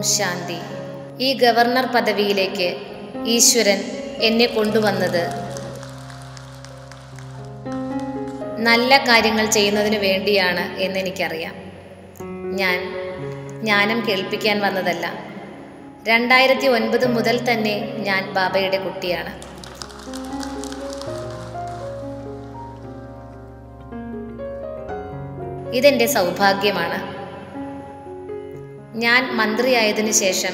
ശാന്തി ഈ ഗവർണർ പദവിയിലേക്ക് ഈശ്വരൻ എന്നെ കൊണ്ടുവന്നത് നല്ല കാര്യങ്ങൾ ചെയ്യുന്നതിന് വേണ്ടിയാണ് എന്നെനിക്കറിയാം ഞാൻ ജ്ഞാനം കേൾപ്പിക്കാൻ വന്നതല്ല രണ്ടായിരത്തി ഒൻപത് മുതൽ തന്നെ ഞാൻ ബാബയുടെ കുട്ടിയാണ് ഇതെൻ്റെ സൗഭാഗ്യമാണ് ഞാൻ മന്ത്രിയായതിനു ശേഷം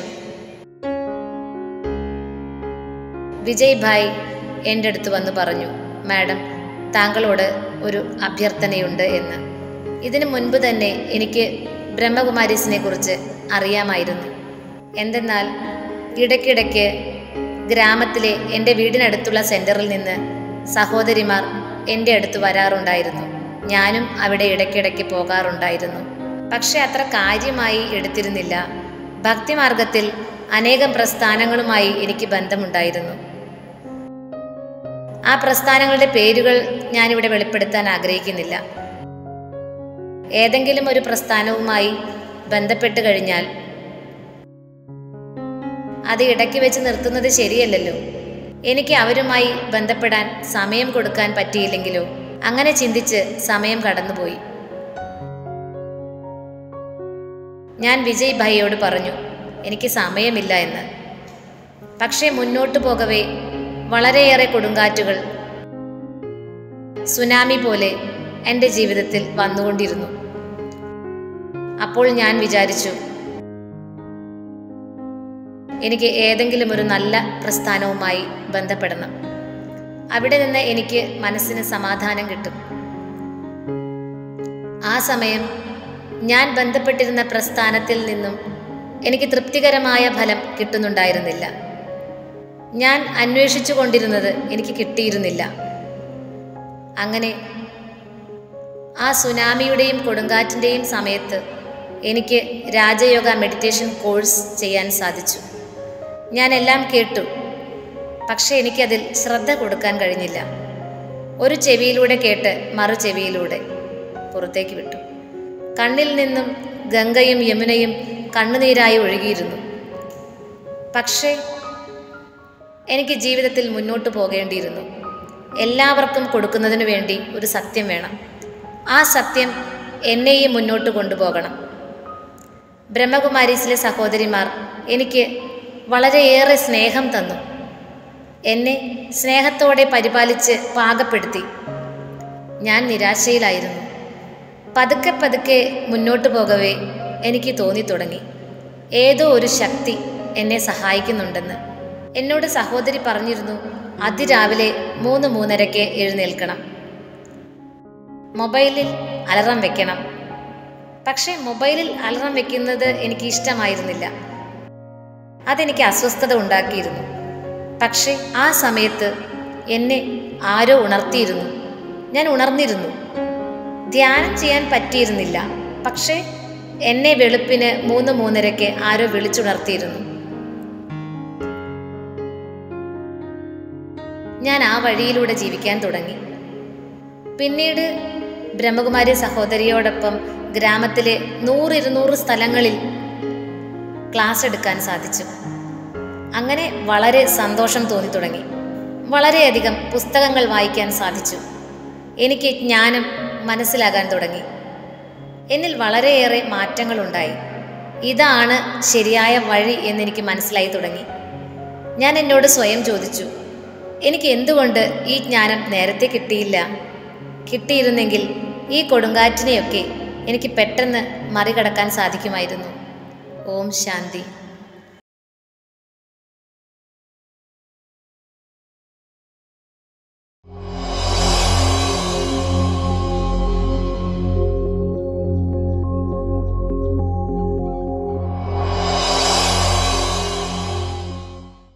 വിജയ് ഭായ് എൻ്റെ അടുത്ത് വന്ന് പറഞ്ഞു മാഡം താങ്കളോട് ഒരു അഭ്യർത്ഥനയുണ്ട് എന്ന് ഇതിനു മുൻപ് തന്നെ എനിക്ക് ബ്രഹ്മകുമാരീസിനെ കുറിച്ച് അറിയാമായിരുന്നു എന്തെന്നാൽ ഇടയ്ക്കിടയ്ക്ക് ഗ്രാമത്തിലെ എൻ്റെ വീടിനടുത്തുള്ള സെൻറ്ററിൽ നിന്ന് സഹോദരിമാർ എൻ്റെ അടുത്ത് വരാറുണ്ടായിരുന്നു ഞാനും അവിടെ ഇടയ്ക്കിടയ്ക്ക് പോകാറുണ്ടായിരുന്നു പക്ഷെ അത്ര കാര്യമായി എടുത്തിരുന്നില്ല ഭക്തിമാർഗത്തിൽ അനേകം പ്രസ്ഥാനങ്ങളുമായി എനിക്ക് ബന്ധമുണ്ടായിരുന്നു ആ പ്രസ്ഥാനങ്ങളുടെ പേരുകൾ ഞാനിവിടെ വെളിപ്പെടുത്താൻ ആഗ്രഹിക്കുന്നില്ല ഏതെങ്കിലും ഒരു പ്രസ്ഥാനവുമായി ബന്ധപ്പെട്ട് കഴിഞ്ഞാൽ അത് ഇടയ്ക്ക് വെച്ച് നിർത്തുന്നത് ശരിയല്ലല്ലോ എനിക്ക് അവരുമായി ബന്ധപ്പെടാൻ സമയം കൊടുക്കാൻ പറ്റിയില്ലെങ്കിലോ അങ്ങനെ ചിന്തിച്ച് സമയം കടന്നുപോയി ഞാൻ വിജയ് ഭായിയോട് പറഞ്ഞു എനിക്ക് സമയമില്ല എന്ന് പക്ഷേ മുന്നോട്ട് പോകവേ വളരെയേറെ കൊടുങ്കാറ്റുകൾ സുനാമി പോലെ എൻ്റെ ജീവിതത്തിൽ വന്നുകൊണ്ടിരുന്നു അപ്പോൾ ഞാൻ വിചാരിച്ചു എനിക്ക് ഏതെങ്കിലും ഒരു നല്ല പ്രസ്ഥാനവുമായി ബന്ധപ്പെടണം അവിടെ നിന്ന് എനിക്ക് മനസ്സിന് സമാധാനം കിട്ടും ആ സമയം ഞാൻ ബന്ധപ്പെട്ടിരുന്ന പ്രസ്ഥാനത്തിൽ നിന്നും എനിക്ക് തൃപ്തികരമായ ഫലം കിട്ടുന്നുണ്ടായിരുന്നില്ല ഞാൻ അന്വേഷിച്ചു കൊണ്ടിരുന്നത് എനിക്ക് കിട്ടിയിരുന്നില്ല അങ്ങനെ ആ സുനാമിയുടെയും കൊടുങ്കാറ്റിൻ്റെയും സമയത്ത് എനിക്ക് രാജയോഗ മെഡിറ്റേഷൻ കോഴ്സ് ചെയ്യാൻ സാധിച്ചു ഞാൻ എല്ലാം കേട്ടു പക്ഷേ എനിക്കതിൽ ശ്രദ്ധ കൊടുക്കാൻ കഴിഞ്ഞില്ല ഒരു ചെവിയിലൂടെ കേട്ട് മറു ചെവിയിലൂടെ പുറത്തേക്ക് വിട്ടു കണ്ണിൽ നിന്നും ഗംഗയും യമുനയും കണ്ണുനീരായി ഒഴുകിയിരുന്നു പക്ഷേ എനിക്ക് ജീവിതത്തിൽ മുന്നോട്ട് പോകേണ്ടിയിരുന്നു എല്ലാവർക്കും കൊടുക്കുന്നതിനു വേണ്ടി ഒരു സത്യം വേണം ആ സത്യം എന്നെയും മുന്നോട്ട് കൊണ്ടുപോകണം ബ്രഹ്മകുമാരീസിലെ സഹോദരിമാർ എനിക്ക് വളരെയേറെ സ്നേഹം തന്നു എന്നെ സ്നേഹത്തോടെ പരിപാലിച്ച് പാകപ്പെടുത്തി ഞാൻ നിരാശയിലായിരുന്നു പതുക്കെ പതുക്കെ മുന്നോട്ട് പോകവേ എനിക്ക് തോന്നി തുടങ്ങി ഏതോ ഒരു ശക്തി എന്നെ സഹായിക്കുന്നുണ്ടെന്ന് എന്നോട് സഹോദരി പറഞ്ഞിരുന്നു അതിരാവിലെ മൂന്ന് മൂന്നരയ്ക്ക് എഴുന്നേൽക്കണം മൊബൈലിൽ അലറാം വെക്കണം പക്ഷേ മൊബൈലിൽ അലറാം വെക്കുന്നത് എനിക്ക് ഇഷ്ടമായിരുന്നില്ല അതെനിക്ക് അസ്വസ്ഥത ഉണ്ടാക്കിയിരുന്നു പക്ഷേ ആ സമയത്ത് എന്നെ ആരോ ഉണർത്തിയിരുന്നു ഞാൻ ഉണർന്നിരുന്നു ധ്യാനം ചെയ്യാൻ പറ്റിയിരുന്നില്ല പക്ഷേ എന്നെ വെളുപ്പിന് മൂന്ന് മൂന്നരയ്ക്ക് ആരോ വിളിച്ചുണർത്തിയിരുന്നു ഞാൻ ആ വഴിയിലൂടെ ജീവിക്കാൻ തുടങ്ങി പിന്നീട് ബ്രഹ്മകുമാരി സഹോദരിയോടൊപ്പം ഗ്രാമത്തിലെ നൂറിരുന്നൂറ് സ്ഥലങ്ങളിൽ ക്ലാസ് എടുക്കാൻ സാധിച്ചു അങ്ങനെ വളരെ സന്തോഷം തോന്നി തുടങ്ങി വളരെയധികം പുസ്തകങ്ങൾ വായിക്കാൻ സാധിച്ചു എനിക്ക് ജ്ഞാനം മനസ്സിലാകാൻ തുടങ്ങി എന്നിൽ വളരെയേറെ മാറ്റങ്ങളുണ്ടായി ഇതാണ് ശരിയായ വഴി എന്നെനിക്ക് മനസ്സിലായി തുടങ്ങി ഞാൻ എന്നോട് സ്വയം ചോദിച്ചു എനിക്ക് എന്തുകൊണ്ട് ഈ ജ്ഞാനം നേരത്തെ കിട്ടിയില്ല കിട്ടിയിരുന്നെങ്കിൽ ഈ കൊടുങ്കാറ്റിനെയൊക്കെ എനിക്ക് പെട്ടെന്ന് മറികടക്കാൻ സാധിക്കുമായിരുന്നു ഓം ശാന്തി